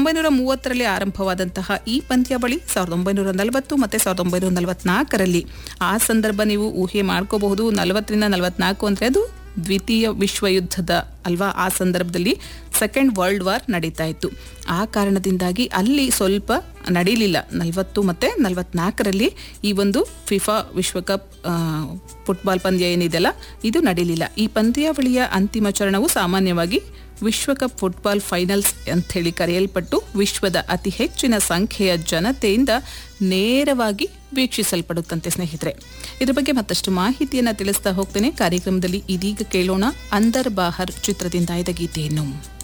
ಒಂಬೈನೂರ ಮೂವತ್ತರಲ್ಲಿ ಆರಂಭವಾದಂತಹ ಈ ಪಂದ್ಯಾವಳಿ ಸಾವಿರದ ಒಂಬೈನೂರ ನಲವತ್ತು ಮತ್ತು ಸಾವಿರದ ಒಂಬೈನೂರ ನಲವತ್ನಾಲ್ಕರಲ್ಲಿ ಆ ಸಂದರ್ಭ ನೀವು ಊಹೆ ಮಾಡ್ಕೋಬಹುದು ನಲವತ್ತರಿಂದ ನಲವತ್ನಾಲ್ಕು ಅಂದರೆ ಅದು ದ್ವಿತೀಯ ವಿಶ್ವ ಯುದ್ಧದ ಅಲ್ವಾ ಆ ಸಂದರ್ಭದಲ್ಲಿ ಸೆಕೆಂಡ್ ವರ್ಲ್ಡ್ ವಾರ್ ನಡೀತಾ ಇತ್ತು ಆ ಕಾರಣದಿಂದಾಗಿ ಅಲ್ಲಿ ಸ್ವಲ್ಪ ನಡೀಲಿಲ್ಲ ನಲವತ್ತು ಮತ್ತು ನಲವತ್ನಾಲ್ಕರಲ್ಲಿ ಈ ಒಂದು ಫಿಫಾ ವಿಶ್ವಕಪ್ ಆ, ಫುಟ್ಬಾಲ್ ಪಂದ್ಯ ಏನಿದೆಯಲ್ಲ ಇದು ನಡೀಲಿಲ್ಲ ಈ ಪಂದ್ಯಾವಳಿಯ ಅಂತಿಮ ಚರಣವು ಸಾಮಾನ್ಯವಾಗಿ ವಿಶ್ವಕಪ್ ಫುಟ್ಬಾಲ್ ಫೈನಲ್ಸ್ ಅಂಥೇಳಿ ಕರೆಯಲ್ಪಟ್ಟು ವಿಶ್ವದ ಅತಿ ಹೆಚ್ಚಿನ ಸಂಖ್ಯೆಯ ಜನತೆಯಿಂದ ನೇರವಾಗಿ ವೀಕ್ಷಿಸಲ್ಪಡುತ್ತಂತೆ ಸ್ನೇಹಿತರೆ ಇದ್ರ ಬಗ್ಗೆ ಮತ್ತಷ್ಟು ಮಾಹಿತಿಯನ್ನು ತಿಳಿಸ್ತಾ ಹೋಗ್ತೇನೆ ಕಾರ್ಯಕ್ರಮದಲ್ಲಿ ಇದೀಗ ಕೇಳೋಣ ಅಂದರ್ ಬಾಹರ್ ಚಿತ್ರದಿಂದ ಆಯ್ದ ಗೀತೆಯನ್ನು